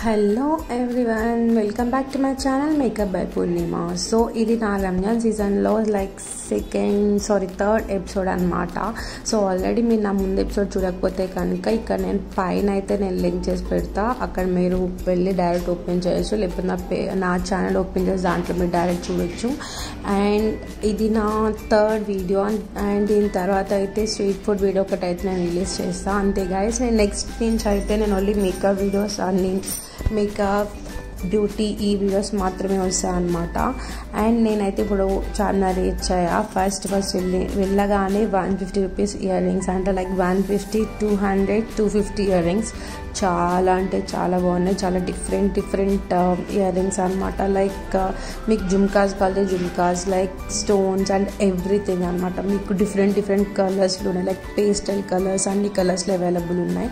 hello everyone welcome back to my channel makeup by Purnima so ఇది నా రంజాన్ సీజన్లో like second sorry third episode అనమాట so already మీరు నా ముందు ఎపిసోడ్ చూడకపోతే కనుక ఇక్కడ నేను పైన అయితే నేను లింక్ చేసి పెడతా అక్కడ మీరు వెళ్ళి డైరెక్ట్ ఓపెన్ చేయొచ్చు లేకపోతే నా పే నా ఛానల్ ఓపెన్ చేసి దాంట్లో మీరు డైరెక్ట్ చూడొచ్చు అండ్ ఇది నా థర్డ్ వీడియో అండ్ దీని తర్వాత అయితే స్ట్రీట్ ఫుడ్ వీడియో ఒకటి అయితే నేను రిలీజ్ చేస్తాను అంతే గాయస్ నేను నెక్స్ట్ నుంచి అయితే నేను ఓన్లీ మేకప్ వీడియోస్ అన్ని మేకప్ బ్యూటీ ఈ వీడియోస్ మాత్రమే వస్తాయి అనమాట అండ్ నేనైతే ఇప్పుడు చాలా రీచ్ అయ్యా ఫస్ట్ ఫస్ట్ వెళ్ళి వెళ్ళగానే one fifty rupees earrings అంటే like one fifty two hundred two fifty earrings చాలా అంటే చాలా బాగున్నాయి చాలా డిఫరెంట్ డిఫరెంట్ ఇయర్ రింగ్స్ అనమాట లైక్ మీకు జుమ్కాస్ కావాలి jhumkas like stones and everything అనమాట మీకు డిఫరెంట్ డిఫరెంట్ కలర్స్లో ఉన్నాయి లైక్ పేస్టల్ కలర్స్ అన్ని కలర్స్లో అవైలబుల్ ఉన్నాయి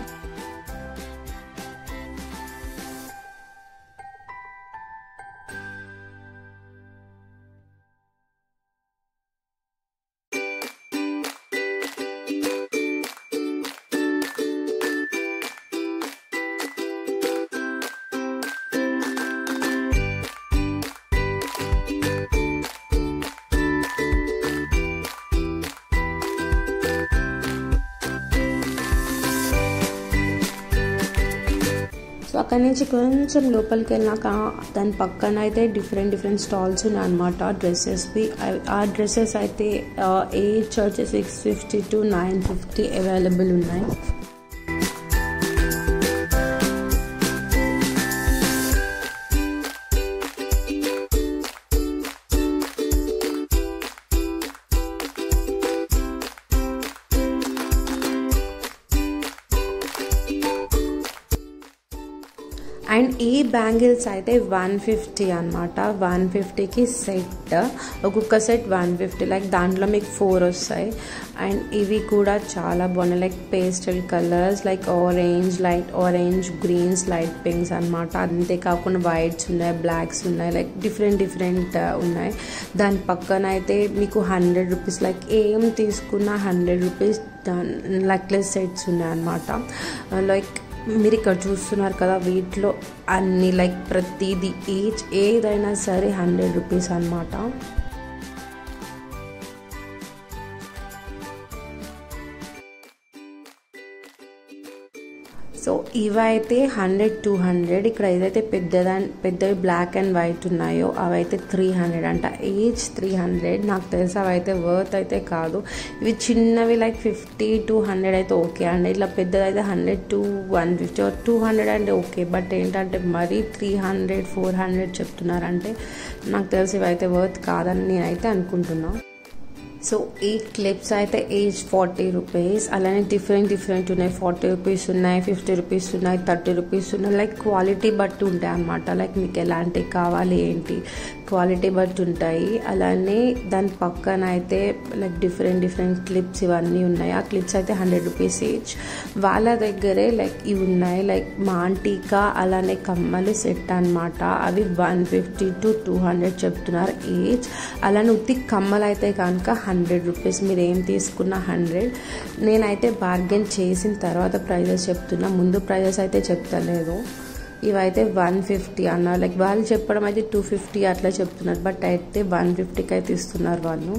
సో అక్కడి నుంచి కొంచెం లోపలికి వెళ్ళినాక దాని పక్కన అయితే డిఫరెంట్ డిఫరెంట్ స్టాల్స్ ఉన్నాయి అనమాట డ్రెస్సెస్వి ఆ డ్రెస్సెస్ అయితే ఏజ్ వచ్చి six fifty to nine fifty available ఉన్నాయి అండ్ ఈ బ్యాంగిల్స్ అయితే వన్ ఫిఫ్టీ అనమాట వన్ ఫిఫ్టీకి సెట్ ఒక్కొక్క సెట్ వన్ ఫిఫ్టీ లైక్ దాంట్లో మీకు ఫోర్ వస్తాయి అండ్ ఇవి కూడా చాలా బాగున్నాయి like pastel colours like orange light orange greens light pinks అనమాట అంతేకాకుండా వైట్స్ ఉన్నాయి బ్లాక్స్ ఉన్నాయి లైక్ డిఫరెంట్ డిఫరెంట్ ఉన్నాయి దాని పక్కన అయితే మీకు హండ్రెడ్ రూపీస్ లైక్ ఏం తీసుకున్నా హండ్రెడ్ రూపీస్ నెక్లెస్ సెట్స్ ఉన్నాయి అనమాట లైక్ మీరు ఇక్కడ చూస్తున్నారు కదా వీటిలో అన్ని లైక్ ప్రతిదీ ఏజ్ ఏదైనా సరే హండ్రెడ్ రూపీస్ అనమాట సో ఇవైతే హండ్రెడ్ టూ హండ్రెడ్ ఇక్కడ ఏదైతే పెద్దదా పెద్దవి బ్లాక్ అండ్ వైట్ ఉన్నాయో అవైతే త్రీ హండ్రెడ్ అంట ఏజ్ త్రీ హండ్రెడ్ నాకు తెలిసి అవైతే వర్త్ అయితే కాదు ఇవి చిన్నవి లైక్ ఫిఫ్టీ టూ హండ్రెడ్ అయితే ఓకే అండి ఇట్లా పెద్దది అయితే hundred to one fifty two hundred అంటే ఓకే బట్ ఏంటంటే మరీ త్రీ హండ్రెడ్ ఫోర్ హండ్రెడ్ చెప్తున్నారంటే నాకు తెలిసి ఇవైతే వర్త్ కాదని నేనైతే అనుకుంటున్నాను సో ఈ క్లిప్స్ అయితే ఏజ్ ఫార్టీ రూపీస్ అలానే డిఫరెంట్ డిఫరెంట్ ఉన్నాయి ఫార్టీ రూపీస్ ఉన్నాయి ఫిఫ్టీ రూపీస్ ఉన్నాయి థర్టీ రూపీస్ ఉన్నాయి లైక్ క్వాలిటీ బట్టి ఉంటాయి అనమాట లైక్ మీకు ఎలాంటివి కావాలి ఏంటి క్వాలిటీ బట్టి ఉంటాయి అలానే దాని పక్కన అయితే లైక్ డిఫరెంట్ డిఫరెంట్ క్లిప్స్ ఇవన్నీ ఉన్నాయి ఆ క్లిప్స్ అయితే హండ్రెడ్ రూపీస్ ఏజ్ వాళ్ళ దగ్గరే లైక్ ఇవి ఉన్నాయి లైక్ మాంటీకా అలానే కమ్మలు సెట్ అనమాట అవి one fifty to two hundred చెప్తున్నారు ఏజ్ అలానే ఉత్తి కమ్మలు అయితే కనుక హండ్రెడ్ రూపీస్ మీరు ఏం తీసుకున్న హండ్రెడ్ నేనైతే బార్గెన్ చేసిన తర్వాత ప్రైజెస్ చెప్తున్నా ముందు ప్రైజెస్ అయితే చెప్తలేదు ఇవైతే వన్ ఫిఫ్టీ అన్నారు లైక్ వాళ్ళు చెప్పడం అయితే టూ ఫిఫ్టీ అట్లా చెప్తున్నారు బట్ అయితే వన్ ఫిఫ్టీకి అయితే ఇస్తున్నారు వాళ్ళు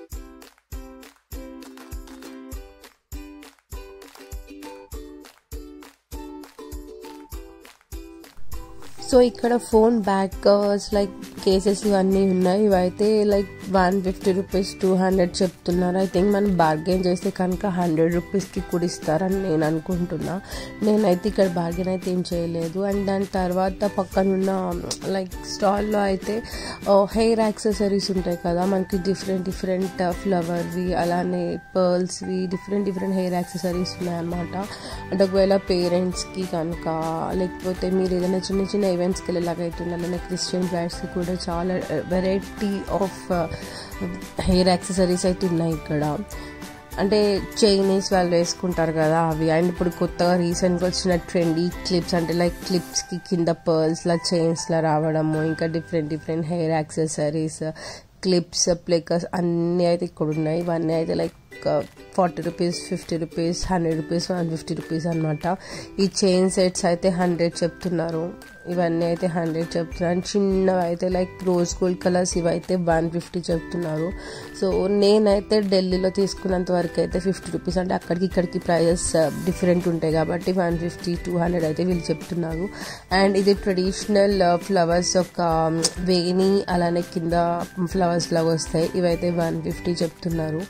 సో ఇక్కడ ఫోన్ బ్యాకర్స్ లైక్ కేసెస్ ఇవన్నీ ఉన్నాయి ఇవైతే like one fifty rupees two hundred చెప్తున్నారు ఐ థింక్ మనం బార్గెన్ చేస్తే కనుక హండ్రెడ్ రూపీస్కి కూడా ఇస్తారని నేను అనుకుంటున్నా నేనైతే ఇక్కడ బార్గెన్ అయితే ఏం చేయలేదు అండ్ దాని తర్వాత పక్కనున్న లైక్ స్టాల్లో అయితే హెయిర్ యాక్సెసరీస్ ఉంటాయి కదా మనకి డిఫరెంట్ డిఫరెంట్ ఫ్లవర్వి అలానే పర్ల్స్వి డిఫరెంట్ డిఫరెంట్ హెయిర్ యాక్సెసరీస్ ఉన్నాయన్నమాట అంటే ఒకవేళ పేరెంట్స్కి కనుక లేకపోతే మీరు ఏదైనా చిన్న చిన్న ఈవెంట్స్కి వెళ్ళేలాగైతుంది అలానే క్రిస్టియన్ బ్రైడ్స్కి కూడా చాలా వెరైటీ ఆఫ్ హెయిర్ యాక్సెసరీస్ అయితే ఉన్నాయి ఇక్కడ అంటే చైనీస్ వాళ్ళు వేసుకుంటారు కదా అవి అండ్ ఇప్పుడు కొత్తగా రీసెంట్గా వచ్చిన ట్రెండీ క్లిప్స్ అంటే లైక్ క్లిప్స్కి కింద పర్ల్స్లా చైన్స్లా రావడము ఇంకా different different hair accessories clips ప్లేకర్స్ అన్నీ అయితే ఇక్కడ ఉన్నాయి ఇవన్నీ అయితే like forty rupees fifty rupees hundred rupees one fifty rupees అనమాట ఈ చైన్ సెట్స్ అయితే హండ్రెడ్ చెప్తున్నారు ఇవన్నీ అయితే హండ్రెడ్ చెప్తున్నారు చిన్నవి అయితే లైక్ రోజ్ గోల్డ్ కలర్స్ ఇవైతే వన్ ఫిఫ్టీ చెప్తున్నారు సో నేనైతే ఢిల్లీలో తీసుకున్నంత వరకు అయితే ఫిఫ్టీ రూపీస్ అంటే అక్కడికి ఇక్కడికి ప్రైజెస్ డిఫరెంట్ ఉంటాయి కాబట్టి వన్ ఫిఫ్టీ టూ హండ్రెడ్ అయితే వీళ్ళు చెప్తున్నారు అండ్ ఇది ట్రెడిషనల్ ఫ్లవర్స్ ఒక వేణి అలానే కింద ఫ్లవర్స్ లాగా వస్తాయి ఇవైతే వన్ ఫిఫ్టీ చెప్తున్నారు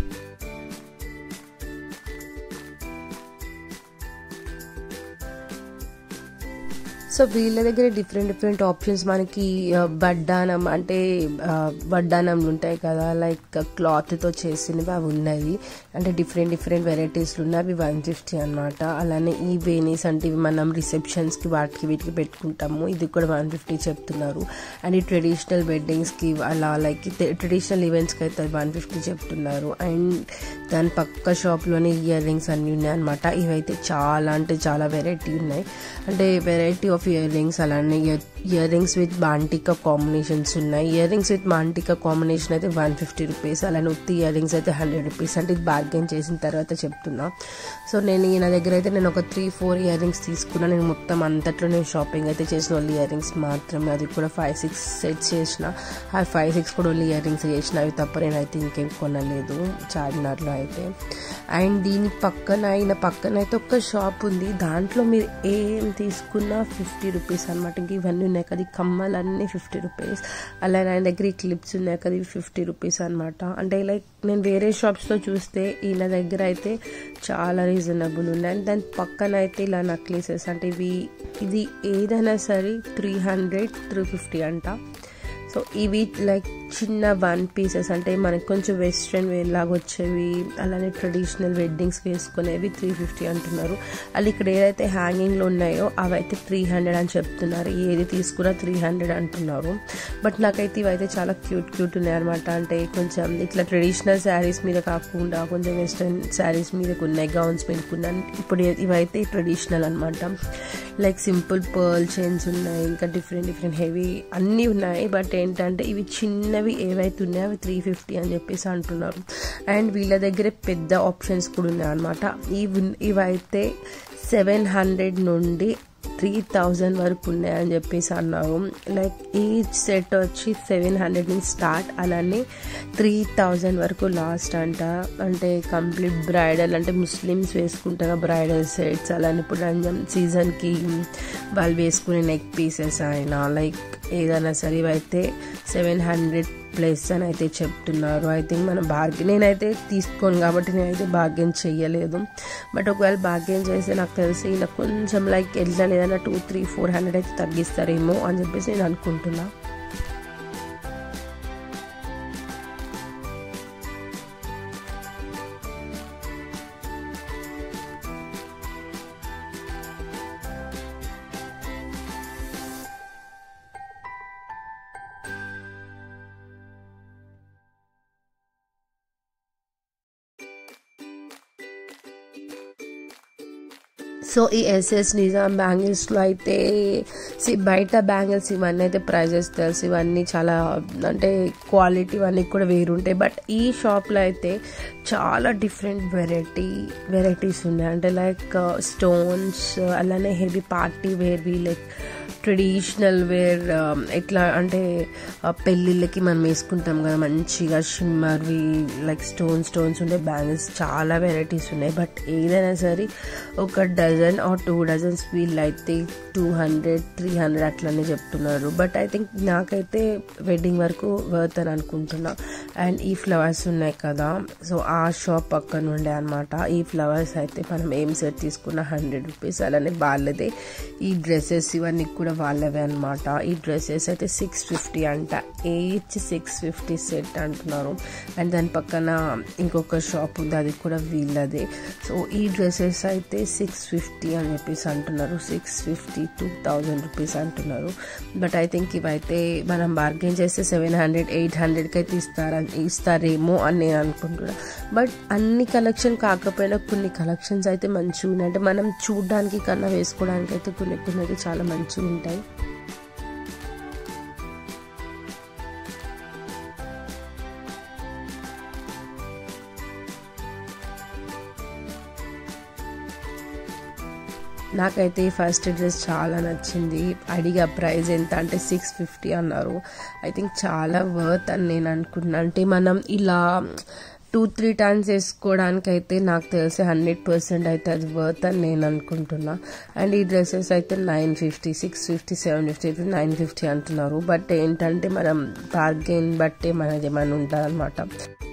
సో వీళ్ళ దగ్గర డిఫరెంట్ డిఫరెంట్ ఆప్షన్స్ మనకి వడ్డానం అంటే వడ్డానంలు ఉంటాయి కదా లైక్ క్లాత్తో చేసినవి అవి ఉన్నాయి అంటే డిఫరెంట్ డిఫరెంట్ వెరైటీస్లు ఉన్నాయి అవి వన్ ఫిఫ్టీ అనమాట అలానే ఈ వేనీస్ అంటే ఇవి మనం రిసెప్షన్స్కి వాటికి వీటికి పెట్టుకుంటాము ఇది కూడా వన్ ఫిఫ్టీ చెప్తున్నారు అండ్ ఈ ట్రెడిషనల్ వెడ్డింగ్స్కి అలా లైక్ ట్రెడిషనల్ ఈవెంట్స్కి అయితే వన్ ఫిఫ్టీ చెప్తున్నారు అండ్ దాని పక్క షాప్లోనే ఇయర్ రింగ్స్ అన్నీ ఉన్నాయి అనమాట ఇవైతే చాలా అంటే చాలా వెరైటీ ఉన్నాయి అంటే వెరైటీ ఆఫ్ ఇయర్ రింగ్స్ అలానే ఇయర్ రింగ్స్ విత్ బాంటికా కాంబినేషన్స్ ఉన్నాయి ఇయర్ రింగ్స్ విత్ బాంటికా కాంబినేషన్ అయితే వన్ ఫిఫ్టీ రూపీస్ అలానే ఉత్తి ఇయర్ రింగ్స్ అయితే హండ్రెడ్ రూపీస్ అంటే ఇది బార్గెన్ చేసిన తర్వాత చెప్తున్నా సో నేను ఈయన దగ్గర అయితే నేను ఒక త్రీ ఫోర్ ఇయర్ రింగ్స్ తీసుకున్నా నేను మొత్తం అంతట్లో నేను షాపింగ్ అయితే చేసిన ఓన్లీ ఇయర్ రింగ్స్ మాత్రమే అది కూడా ఫైవ్ సిక్స్ సెట్స్ చేసిన ఆ ఫైవ్ సిక్స్ కూడా ఓన్లీ ఇయర్ రింగ్స్ చేసిన అవి తప్ప నేనైతే ఇంకేం కొనలేదు చార్మినార్లో అయితే అండ్ దీని పక్కన ఆయన పక్కన అయితే ఒక షాప్ ఉంది దాంట్లో మీరు ఏం తీసుకున్నా ఫిఫ్టీ రూపీస్ అనమాట ఇంక ఇవన్నీ ఉన్నాయి కదా ఈ కమ్మలన్నీ ఫిఫ్టీ రూపీస్ అలానే ఆయన దగ్గర ఈ క్లిప్స్ ఉన్నాయి కదా ఇవి ఫిఫ్టీ రూపీస్ అనమాట అంటే లైక్ నేను వేరే షాప్స్లో చూస్తే ఈయన దగ్గర అయితే చాలా రీజనబుల్ ఉన్నాయి అండ్ దాని పక్కన అయితే ఇలా నక్లీసెస్ అంటే ఇవి ఇది ఏదైనా సరే త్రీ హండ్రెడ్ త్రీ ఫిఫ్టీ అంట సో ఇవి లైక్ చిన్న వన్ పీసెస్ అంటే మనకి కొంచెం వెస్ట్రన్ వేర్ లాగా వచ్చేవి అలానే ట్రెడిషనల్ వెడ్డింగ్స్ వేసుకునేవి త్రీ ఫిఫ్టీ అంటున్నారు అది ఇక్కడ ఏదైతే హ్యాంగింగ్లో ఉన్నాయో అవి అయితే త్రీ హండ్రెడ్ అని చెప్తున్నారు ఏది తీసుకున్నా త్రీ హండ్రెడ్ అంటున్నారు బట్ నాకైతే ఇవైతే చాలా క్యూట్ క్యూట్ ఉన్నాయి అనమాట అంటే కొంచెం ఇట్లా ట్రెడిషనల్ శారీస్ మీద కాకుండా కొంచెం వెస్ట్రన్ శారీస్ మీదకు ఉన్నాయి గౌన్స్ మీదకు ఉన్నాయి ఇప్పుడు ఇవైతే ట్రెడిషనల్ అనమాట లైక్ సింపుల్ పర్ల్ చైన్స్ ఉన్నాయి ఇంకా డిఫరెంట్ డిఫరెంట్ హెవీ అన్నీ ఉన్నాయి బట్ ఏంటంటే ఇవి చిన్నవి ఏవైతే ఉన్నాయో అవి త్రీ ఫిఫ్టీ అని చెప్పేసి అంటున్నారు అండ్ వీళ్ళ దగ్గర పెద్ద ఆప్షన్స్ కూడా ఉన్నాయి అనమాట ఇవి ఇవైతే సెవెన్ హండ్రెడ్ నుండి త్రీ థౌజండ్ వరకు ఉన్నాయని చెప్పేసి అన్నారు లైక్ ఈ సెట్ వచ్చి సెవెన్ హండ్రెడ్ నుంచి స్టార్ట్ అలానే త్రీ థౌజండ్ వరకు లాస్ట్ అంట అంటే కంప్లీట్ బ్రైడల్ అంటే ముస్లిమ్స్ వేసుకుంటారు బ్రైడల్ సెట్స్ అలానే ఇప్పుడు రంజాన్ సీజన్కి వాళ్ళు వేసుకునే నెక్ పీసెస్ అయినా లైక్ ఏదైనా సరే ఇవైతే సెవెన్ హండ్రెడ్ ప్లస్ అని అయితే చెప్తున్నారు ఐ థింక్ మనం బార్గెన్ నేనైతే తీసుకోను కాబట్టి నేనైతే బార్గెన్ చెయ్యలేదు బట్ ఒకవేళ బార్గెన్ చేస్తే నాకు తెలిసి ఇలా కొంచెం లైక్ ఎట్లా లేదన్నా టూ త్రీ ఫోర్ హండ్రెడ్ అయితే తగ్గిస్తారేమో అని చెప్పేసి నేను అనుకుంటున్నా సో ఈ ఎస్ఎస్ నిజాం బ్యాంగిల్స్లో అయితే సి బయట బ్యాంగిల్స్ ఇవన్నీ అయితే ప్రైజెస్ తెలుసు ఇవన్నీ చాలా అంటే క్వాలిటీ ఇవన్నీ కూడా వేరుంటాయి బట్ ఈ షాప్లో అయితే చాలా డిఫరెంట్ వెరైటీ వెరైటీస్ ఉన్నాయి అంటే లైక్ స్టోన్స్ అలానే హెవీ పార్టీ వేర్వి లైక్ ట్రెడిషనల్ వేర్ ఎట్లా అంటే పెళ్ళిళ్ళకి మనం వేసుకుంటాం కదా మంచిగా షిమ్మర్వి లైక్ స్టోన్ స్టోన్స్ ఉండే బ్యాంగిల్స్ చాలా వెరైటీస్ ఉన్నాయి బట్ ఏదైనా సరే ఒక డజన్ ఆర్ టూ డజన్స్ వీళ్ళు అయితే టూ హండ్రెడ్ త్రీ హండ్రెడ్ అట్లనే చెప్తున్నారు బట్ ఐ థింక్ నాకైతే వెడ్డింగ్ వరకు వర్త్ అని అనుకుంటున్నా అండ్ ఈ ఫ్లవర్స్ ఉన్నాయి కదా సో ఆ షాప్ పక్కన ఉండే అనమాట ఈ ఫ్లవర్స్ అయితే మనం ఏం సెట్ తీసుకున్న హండ్రెడ్ రూపీస్ అలానే వాళ్ళదే ఈ డ్రెస్సెస్ ఇవన్నీ కూడా వాళ్ళవే అనమాట ఈ డ్రెస్సెస్ అయితే సిక్స్ ఫిఫ్టీ అంట ఈచ్ సిక్స్ ఫిఫ్టీ సెట్ అంటున్నారు అండ్ దాని పక్కన ఇంకొక షాప్ ఉంది అది కూడా వీళ్ళదే సో ఈ డ్రెస్సెస్ అయితే సిక్స్ ఫిఫ్టీ అని చెప్పేసి అంటున్నారు six fifty two thousand rupees అంటున్నారు బట్ ఐ థింక్ ఇవైతే మనం బార్గెన్ చేస్తే సెవెన్ హండ్రెడ్ ఎయిట్ హండ్రెడ్కి అయితే ఇస్తారని ఇస్తారేమో అని నేను అనుకుంటున్నా బట్ అన్ని కలెక్షన్ కాకపోయినా కొన్ని కలెక్షన్స్ అయితే మంచిగా ఉన్నాయి అంటే మనం చూడడానికి కన్నా వేసుకోవడానికి అయితే కొన్ని కొన్ని అయితే చాలా మంచిగా ఉంటాయి నాకైతే ఈ ఫస్ట్ డ్రెస్ చాలా నచ్చింది అడిగా ప్రైస్ ఎంత అంటే సిక్స్ ఫిఫ్టీ అన్నారు ఐ థింక్ చాలా వర్త్ అని నేను అనుకుంటున్నాను అంటే మనం ఇలా టూ త్రీ టైమ్స్ వేసుకోవడానికి అయితే నాకు తెలిసి హండ్రెడ్ పర్సెంట్ అయితే అది వర్త్ అని నేను అనుకుంటున్నా అండ్ ఈ డ్రెస్సెస్ అయితే nine fifty six fifty seven fifty nine fifty అంటున్నారు బట్ ఏంటంటే మనం బార్గెన్ బట్టే మనది ఏమైనా ఉంటుంది అనమాట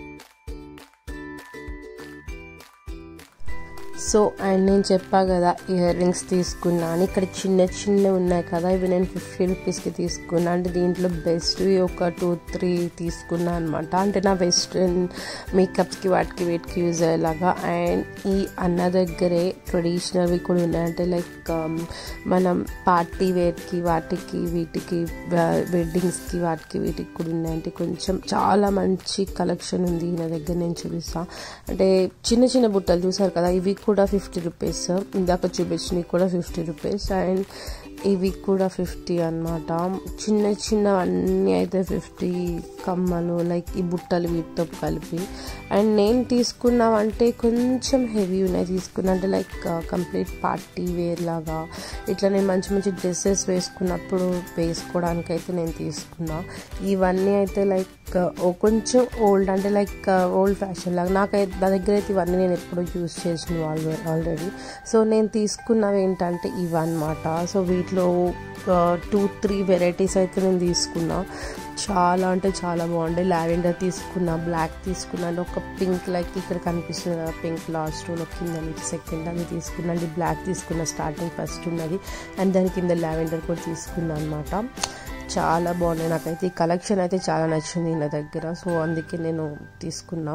సో అండ్ నేను చెప్పా కదా ఇయర్ రింగ్స్ తీసుకున్నాను ఇక్కడ చిన్న చిన్న ఉన్నాయి కదా ఇవి నేను ఫిఫ్టీ రూపీస్కి తీసుకున్నా అంటే దీంట్లో బెస్ట్ ఒక టూ త్రీ తీసుకున్నా అనమాట అంటే నా వెస్ట్రన్ మేకప్స్కి వాటికి వీటికి యూజ్ అయ్యేలాగా అండ్ ఈ అన్న దగ్గరే ట్రెడిషనల్వి కూడా ఉన్నాయి అంటే లైక్ మనం పార్టీ వేర్కి వాటికి వీటికి వెడ్డింగ్స్కి వాటికి వీటికి కూడా ఉన్నాయి అంటే కొంచెం చాలా మంచి కలెక్షన్ ఉంది ఈయన దగ్గర నేను చూపిస్తాను అంటే చిన్న చిన్న బుట్టలు చూసారు కదా ఇవి కూడా ఫిఫ్టీ రూపీస్ ఇందాక చూపించినవి కూడా ఫిఫ్టీ రూపీస్ అండ్ ఇవి కూడా ఫిఫ్టీ అనమాట చిన్న చిన్న అన్నీ అయితే ఫిఫ్టీ కమ్మలు లైక్ ఈ బుట్టలు వీటితో కలిపి అండ్ నేను తీసుకున్నామంటే కొంచెం హెవీ ఉన్నాయి తీసుకున్నా అంటే లైక్ కంప్లీట్ పార్టీ వేర్ లాగా ఇట్లా నేను మంచి మంచి డ్రెస్సెస్ వేసుకున్నప్పుడు వేసుకోవడానికి అయితే నేను తీసుకున్నా ఇవన్నీ అయితే లైక్ కొంచెం ఓల్డ్ అంటే లైక్ ఓల్డ్ ఫ్యాషన్ లాగా నాకైతే నా దగ్గర అయితే ఇవన్నీ నేను ఎప్పుడూ యూస్ చేసిన వాళ్ళు ఆల్రెడీ సో నేను తీసుకున్నవి ఏంటంటే ఇవన్నమాట సో వీటిలో టూ త్రీ వెరైటీస్ అయితే నేను తీసుకున్నా చాలా అంటే చాలా బాగుండే లావెండర్ తీసుకున్నా బ్లాక్ తీసుకున్నా అంటే ఒక పింక్ లైక్ ఇక్కడ కనిపిస్తుంది కదా పింక్ లాస్ట్ రోలో కింద నుంచి సెకండ్ అది తీసుకున్నా అంటే బ్లాక్ తీసుకున్న స్టార్టింగ్ ఫస్ట్ ఉన్నది అండ్ దాని కింద లావెండర్ కూడా తీసుకున్నా అనమాట చాలా బాగున్నాయి నాకైతే ఈ కలెక్షన్ అయితే చాలా నచ్చింది నా దగ్గర సో అందుకే నేను తీసుకున్నా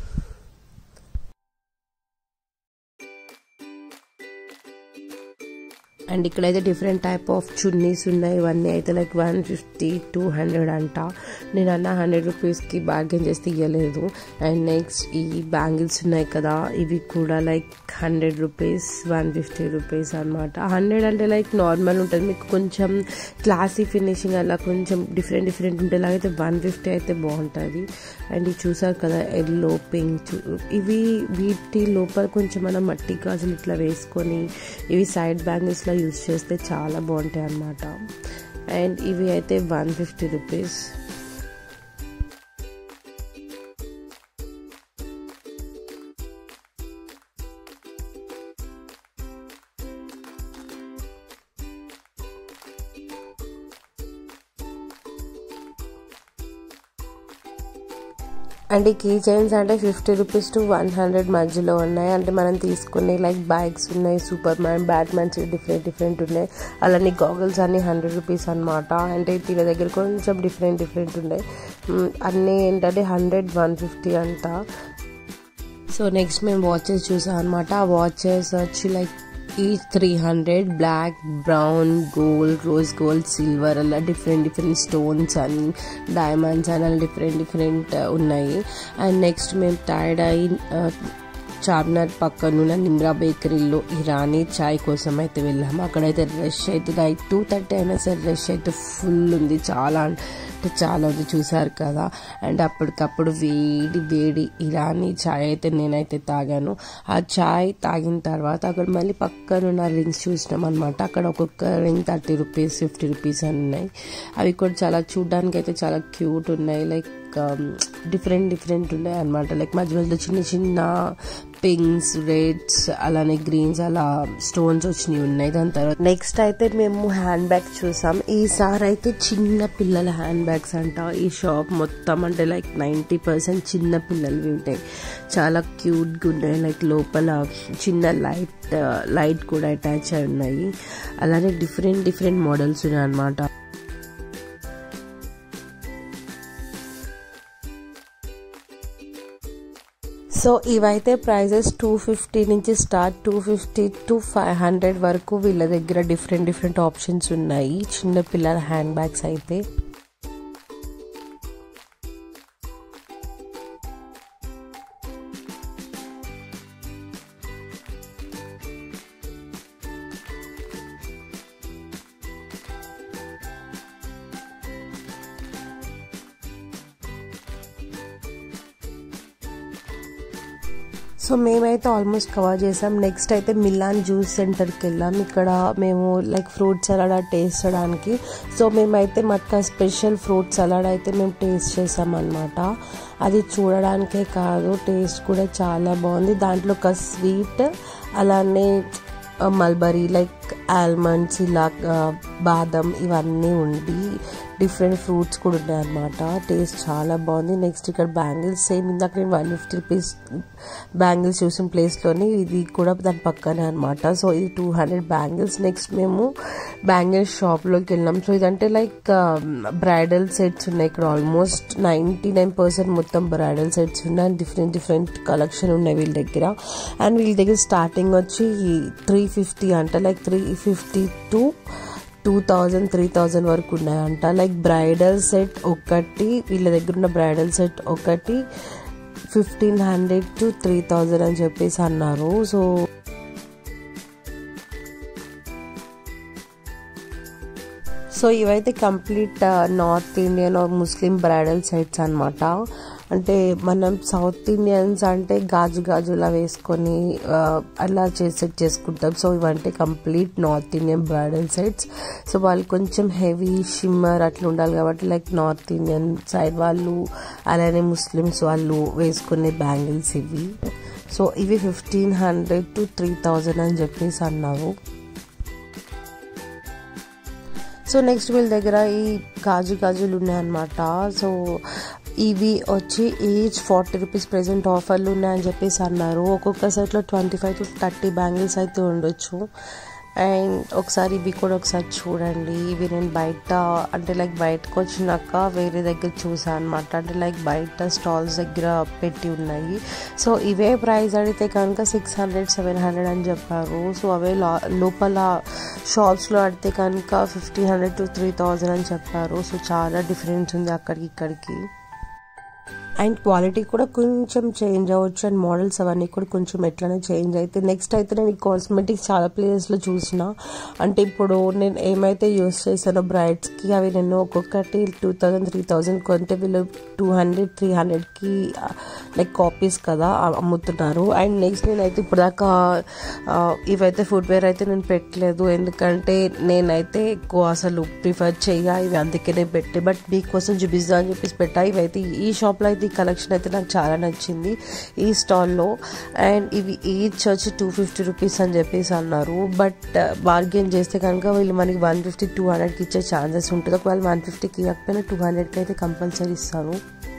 అండ్ ఇక్కడైతే డిఫరెంట్ టైప్ ఆఫ్ చున్నీస్ ఉన్నాయి ఇవన్నీ అయితే like one fifty two hundred అంట నేను అన్న హండ్రెడ్ రూపీస్కి బార్గెన్ చేస్తే ఇవ్వలేదు అండ్ నెక్స్ట్ ఈ బ్యాంగిల్స్ ఉన్నాయి కదా ఇవి కూడా like hundred rupees one fifty rupees అనమాట హండ్రెడ్ అంటే లైక్ నార్మల్ ఉంటుంది మీకు కొంచెం క్లాసీ ఫినిషింగ్ అలా కొంచెం డిఫరెంట్ డిఫరెంట్ ఉంటే అయితే వన్ ఫిఫ్టీ అయితే బాగుంటుంది అండ్ ఇవి చూసారు కదా ఎల్లో పింక్ ఇవి వీటి లోపల కొంచెం మనం మట్టి గాజులు ఇట్లా వేసుకొని ఇవి సైడ్ బ్యాంగిల్స్లో యూస్ చేస్తే చాలా బాగుంటాయి అన్నమాట అండ్ ఇవి అయితే వన్ ఫిఫ్టీ రూపీస్ అండ్ ఈ కీ చైన్స్ అంటే fifty rupees to one hundred మధ్యలో ఉన్నాయి అంటే మనం తీసుకునే లైక్ బ్యాగ్స్ ఉన్నాయి superman Batmans different different ఉన్నాయి అలానే గాగుల్స్ అన్ని హండ్రెడ్ రూపీస్ అనమాట అంటే వీళ్ళ దగ్గర కొంచెం డిఫరెంట్ డిఫరెంట్ ఉన్నాయి అన్నీ ఏంటంటే హండ్రెడ్ వన్ ఫిఫ్టీ అంట సో నెక్స్ట్ మేము వాచెస్ చూసాం అనమాట ఆ వాచెస్ వచ్చి లైక్ ఈ three hundred black brown gold rose gold silver అలా డిఫరెంట్ డిఫరెంట్ స్టోన్స్ అని డైమండ్స్ అని అలా డిఫరెంట్ డిఫరెంట్ ఉన్నాయి అండ్ నెక్స్ట్ మేము టైర్డ్ అయి చార్మినార్ పక్కనున్న నిమ్రా బేకరీలో ఇరానీ చాయ్ కోసం అయితే వెళ్ళాము అక్కడైతే రష్ అయితే లైక్ టూ థర్టీ అయినా సరే రష్ అయితే ఫుల్ ఉంది చాలా అంటే చాలా ఉంది చూసారు కదా అండ్ అప్పటికప్పుడు వేడి వేడి ఇరానీ చాయ్ అయితే నేనైతే తాగాను ఆ చాయ్ తాగిన తర్వాత అక్కడ మళ్ళీ పక్కనున్న రింగ్స్ చూసినాం అనమాట అక్కడ ఒక్కొక్క ring thirty rupees fifty rupees అని ఉన్నాయి అవి కూడా చాలా చూడడానికి అయితే చాలా క్యూట్ ఉన్నాయి లైక్ డిఫరెంట్ డిఫరెంట్ ఉన్నాయి అనమాట లైక్ మధ్య మధ్యలో చిన్న చిన్న పింక్స్ రెడ్స్ అలానే గ్రీన్స్ అలా స్టోన్స్ వచ్చినవి ఉన్నాయి దాని తర్వాత నెక్స్ట్ అయితే మేము హ్యాండ్ బ్యాగ్స్ చూసాం ఈసారి అయితే చిన్న పిల్లల హ్యాండ్ బ్యాగ్స్ అంట ఈ షాప్ మొత్తం అంటే లైక్ నైంటీ పర్సెంట్ చిన్న పిల్లలవి ఉంటాయి చాలా క్యూట్గా ఉన్నాయి లైక్ లోపల చిన్న లైట్ లైట్ కూడా అటాచ్ అయి ఉన్నాయి అలానే డిఫరెంట్ డిఫరెంట్ మోడల్స్ ఉన్నాయి అనమాట సో ఇవైతే ప్రైజెస్ టూ ఫిఫ్టీ నుంచి start two fifty to five hundred వరకు వీళ్ళ దగ్గర డిఫరెంట్ డిఫరెంట్ ఆప్షన్స్ ఉన్నాయి చిన్న పిల్లల హ్యాండ్ బ్యాగ్స్ అయితే సో మేమైతే ఆల్మోస్ట్ కవర్ చేసాం నెక్స్ట్ అయితే మిలాన్ జ్యూస్ సెంటర్కి వెళ్ళాం ఇక్కడ మేము లైక్ ఫ్రూట్ సలాడ్ టేస్ట్ చేయడానికి సో మేమైతే మట్కా స్పెషల్ ఫ్రూట్ సలాడ్ అయితే మేము టేస్ట్ చేసాం అనమాట అది చూడడానికే కాదు టేస్ట్ కూడా చాలా బాగుంది దాంట్లో ఒక స్వీట్ అలానే మల్బరీ లైక్ ఆల్మండ్స్ ఇలా బాదం ఇవన్నీ ఉండి డిఫరెంట్ ఫ్రూట్స్ కూడా ఉన్నాయి అనమాట టేస్ట్ చాలా బాగుంది నెక్స్ట్ ఇక్కడ బ్యాంగిల్స్ సేమ్ ఇందాక నేను వన్ ఫిఫ్టీ రూపీస్ బ్యాంగిల్స్ చూసిన ప్లేస్లోనే ఇది కూడా దాని పక్కనే అనమాట సో ఇది టూ హండ్రెడ్ బ్యాంగిల్స్ నెక్స్ట్ మేము బ్యాంగిల్స్ షాప్లోకి వెళ్ళాం సో ఇదంటే లైక్ బ్రైడల్ సెట్స్ ఉన్నాయి ఇక్కడ ఆల్మోస్ట్ నైంటీ నైన్ పర్సెంట్ మొత్తం బ్రైడల్ సెట్స్ ఉన్నాయి అండ్ డిఫరెంట్ డిఫరెంట్ కలెక్షన్ ఉన్నాయి వీళ్ళ దగ్గర అండ్ వీళ్ళ దగ్గర స్టార్టింగ్ వచ్చి త్రీ ఫిఫ్టీ అంట like three fifty to two thousand three thousand వరకు ఉన్నాయంట లైక్ బ్రైడల్ సెట్ ఒకటి వీళ్ళ దగ్గర ఉన్న బ్రైడల్ సెట్ ఒకటి fifteen hundred to three thousand అని చెప్పేసి అన్నారు సో సో ఇవైతే complete north Indian or Muslim bridal sets అనమాట అంటే మనం సౌత్ ఇండియన్స్ అంటే గాజు గాజులా వేసుకొని అలా సెట్ చేసుకుంటాం సో ఇవంటే complete north Indian bridal sets so వాళ్ళు కొంచెం హెవీ షిమ్మర్ అట్లా ఉండాలి కాబట్టి లైక్ నార్త్ ఇండియన్ సైడ్ వాళ్ళు అలానే ముస్లిమ్స్ వాళ్ళు వేసుకునే బ్యాంగిల్స్ ఇవి సో ఇవి fifteen hundred to three thousand అని చెప్పేసి అన్నారు సో నెక్స్ట్ వీళ్ళ దగ్గర ఈ గాజు గాజులు ఉన్నాయన్నమాట సో ఇవి వచ్చి ఈచ్ ఫార్టీ రూపీస్ ప్రెసెంట్ ఆఫర్లు ఉన్నాయని చెప్పేసి అన్నారు ఒక్కొక్క సెట్లో twenty five to thirty bangles అయితే ఉండొచ్చు అండ్ ఒకసారి ఇవి కూడా ఒకసారి చూడండి ఇవి నేను బయట అంటే లైక్ బయటకు వచ్చినాక వేరే దగ్గర చూసాను అనమాట అంటే లైక్ బయట స్టాల్స్ దగ్గర పెట్టి ఉన్నాయి సో ఇవే ప్రైస్ అడిగితే కనుక సిక్స్ హండ్రెడ్ సెవెన్ హండ్రెడ్ అని చెప్పారు సో అవే లోపల షాప్స్లో అడితే కనుక fifteen hundred to three thousand అని చెప్పారు సో చాలా డిఫరెన్స్ ఉంది అక్కడికి ఇక్కడికి అండ్ క్వాలిటీ కూడా కొంచెం చేంజ్ అవ్వచ్చు అండ్ మోడల్స్ అవన్నీ కూడా కొంచెం ఎట్లనే చేంజ్ అయితే నెక్స్ట్ అయితే నేను ఈ కాస్మెటిక్స్ చాలా ప్లేసెస్లో చూసిన అంటే ఇప్పుడు నేను ఏమైతే యూస్ చేశానో బ్రైడ్స్కి అవి నేను ఒక్కొక్కటి టూ థౌజండ్ త్రీ థౌజండ్ కొంటే వీళ్ళు టూ హండ్రెడ్ త్రీ హండ్రెడ్కి లైక్ కాపీస్ కదా అమ్ముతున్నారు అండ్ నెక్స్ట్ నేనైతే ఇప్పుడు దాకా ఇవైతే ఫుట్వేర్ అయితే నేను పెట్టలేదు ఎందుకంటే నేనైతే ఎక్కువ అసలు ప్రిఫర్ చేయ ఇవి అందుకనే పెట్టి బట్ మీకోసం చూపిస్తా అని చెప్పేసి పెట్టా ఇవైతే ఈ షాప్లో అయితే ఈ కలెక్షన్ అయితే నాకు చాలా నచ్చింది ఈ స్టాల్లో అండ్ ఇవి ఈచ్ వచ్చి టూ ఫిఫ్టీ రూపీస్ అని చెప్పేసి అన్నారు బట్ బార్గెన్ చేస్తే కనుక వీళ్ళు మనకి వన్ ఫిఫ్టీ టూ హండ్రెడ్కి ఇచ్చే ఛాన్సెస్ ఉంటుంది ఒకవేళ వన్ ఫిఫ్టీకి ఇవ్వకపోయినా టూ హండ్రెడ్కి అయితే కంపల్సరీ ఇస్తారు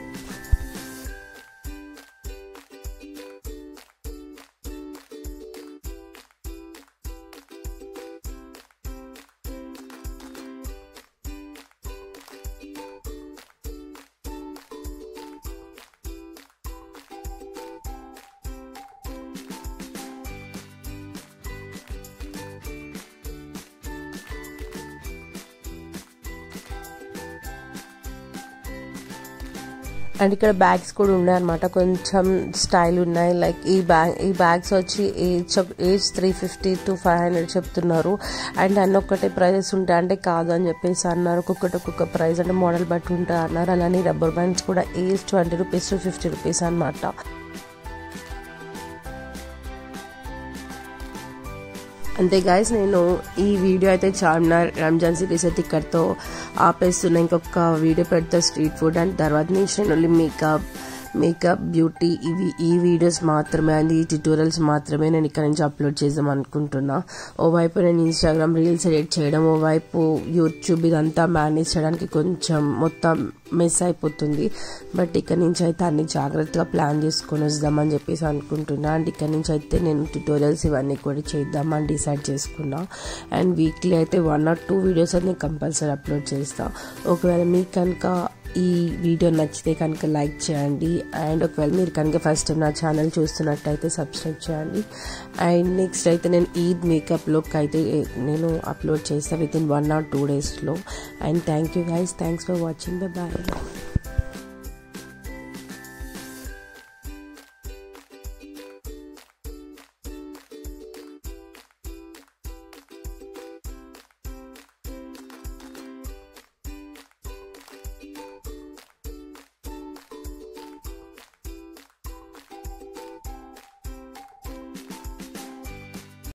అండ్ ఇక్కడ బ్యాగ్స్ కూడా ఉన్నాయి అనమాట కొంచెం స్టైల్ ఉన్నాయి లైక్ ఈ బ్యాగ్ ఈ బ్యాగ్స్ వచ్చి each each three fifty to five hundred చెప్తున్నారు అండ్ అన్న ఒక్కటే ప్రైజెస్ ఉంటాయి అంటే కాదు అని చెప్పేసి అన్నారు ఒక్కొక్కటి ఒక్కొక్క ప్రైస్ అంటే మోడల్ బట్టి ఉంటాయి అన్నారు అలానే రబ్బర్ బ్యాండ్స్ కూడా each twenty rupees to fifty rupees అనమాట అంతే గాయస్ నేను ఈ వీడియో అయితే చార్మినార్ రంజాన్ సిరీస్ అయితే ఇక్కడితో ఆపేస్తున్నా ఇంకొక వీడియో పెడతా స్ట్రీట్ ఫుడ్ అండ్ తర్వాత నుంచి నేను మేకప్ మేకప్ బ్యూటీ ఇవి ఈ వీడియోస్ మాత్రమే అండ్ ఈ ట్యూటోరియల్స్ మాత్రమే నేను ఇక్కడ నుంచి అప్లోడ్ చేద్దాం అనుకుంటున్నా ఓవైపు నేను ఇన్స్టాగ్రామ్ రీల్స్ ఎడిట్ చేయడం ఓవైపు యూట్యూబ్ ఇదంతా మేనేజ్ చేయడానికి కొంచెం మొత్తం మిస్ అయిపోతుంది బట్ ఇక్కడ నుంచి అయితే అన్ని జాగ్రత్తగా ప్లాన్ చేసుకొని వద్దామని చెప్పేసి అనుకుంటున్నా అండ్ ఇక్కడ నుంచి అయితే నేను ట్యూటోరియల్స్ ఇవన్నీ కూడా చేద్దామని డిసైడ్ చేసుకున్నా అండ్ వీక్లీ అయితే వన్ ఆర్ టూ వీడియోస్ అయితే నేను కంపల్సరీ అప్లోడ్ చేస్తా ఒకవేళ మీకు కనుక ఈ వీడియో నచ్చితే కనుక లైక్ చేయండి అండ్ ఒకవేళ మీరు కనుక ఫస్ట్ టైం నా ఛానల్ చూస్తున్నట్టయితే సబ్స్క్రైబ్ చేయండి అండ్ నెక్స్ట్ అయితే నేను ఈద్ మేకప్లోకి అయితే నేను అప్లోడ్ చేస్తాను with in one or two డేస్లో and thank you guys thanks for watching the bye